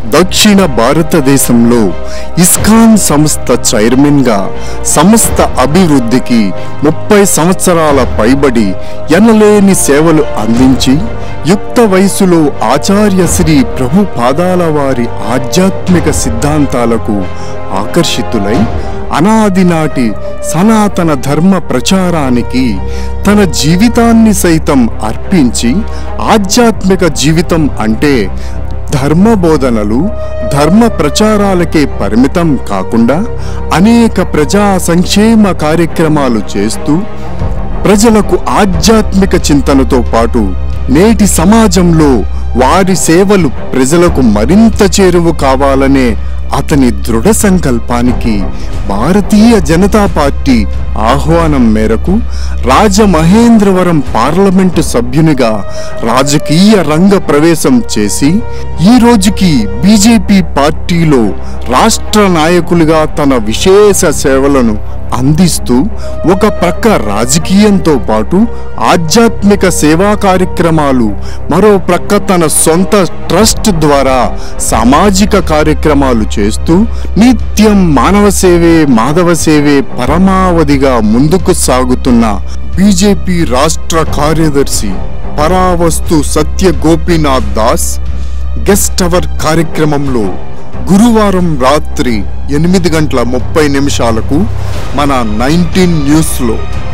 దక్షిణ భారతదేశంలో ఇస్కాన్ సంస్థ చైర్మన్గా సంస్థ అభివృద్ధికి ముప్పై సంవత్సరాల పైబడి ఎనలేని సేవలు అందించి యుక్త వయసులో ఆచార్య శ్రీ ప్రభు పాదాల వారి ఆధ్యాత్మిక సిద్ధాంతాలకు ఆకర్షితులై అనాది నాటి సనాతన ధర్మ ప్రచారానికి తన జీవితాన్ని సైతం అర్పించి ఆధ్యాత్మిక జీవితం అంటే ధర్మ బోధనలు ధర్మ ప్రచారాలకే పరిమితం కాకుండా అనేక ప్రజా సంక్షేమ కార్యక్రమాలు చేస్తూ ప్రజలకు ఆధ్యాత్మిక చింతనతో పాటు నేటి సమాజంలో వారి సేవలు ప్రజలకు మరింత చేరువు కావాలనే అతని దృఢ సంకల్పానికి భారతీయ జనతా పార్టీ ఆహ్వానం మేరకు రాజమహేంద్రవరం పార్లమెంటు సభ్యునిగా రాజకీయ రంగ ప్రవేశం చేసి ఈ రోజుకి బీజేపీ పార్టీలో రాష్ట్ర నాయకులుగా తన విశేష సేవలను అందిస్తూ ఒక ప్రక్క రాజకీయంతో పాటు ఆధ్యాత్మిక సేవా కార్యక్రమాలు మరో ప్రక్క తన సొంత ట్రస్ట్ ద్వారా సామాజిక కార్యక్రమాలు చేస్తూ నిత్యం మానవ సేవే మాధవ సేవే పరమావధిగా ముందుకు సాగుతున్న బీజేపీ రాష్ట్ర కార్యదర్శి పరావస్తు సత్య గోపీనాథ్ దాస్ గెస్ట్ అవర్ కార్యక్రమంలో గురువారం రాత్రి ఎనిమిది గంటల ముప్పై నిమిషాలకు మన నైన్టీన్ న్యూస్లో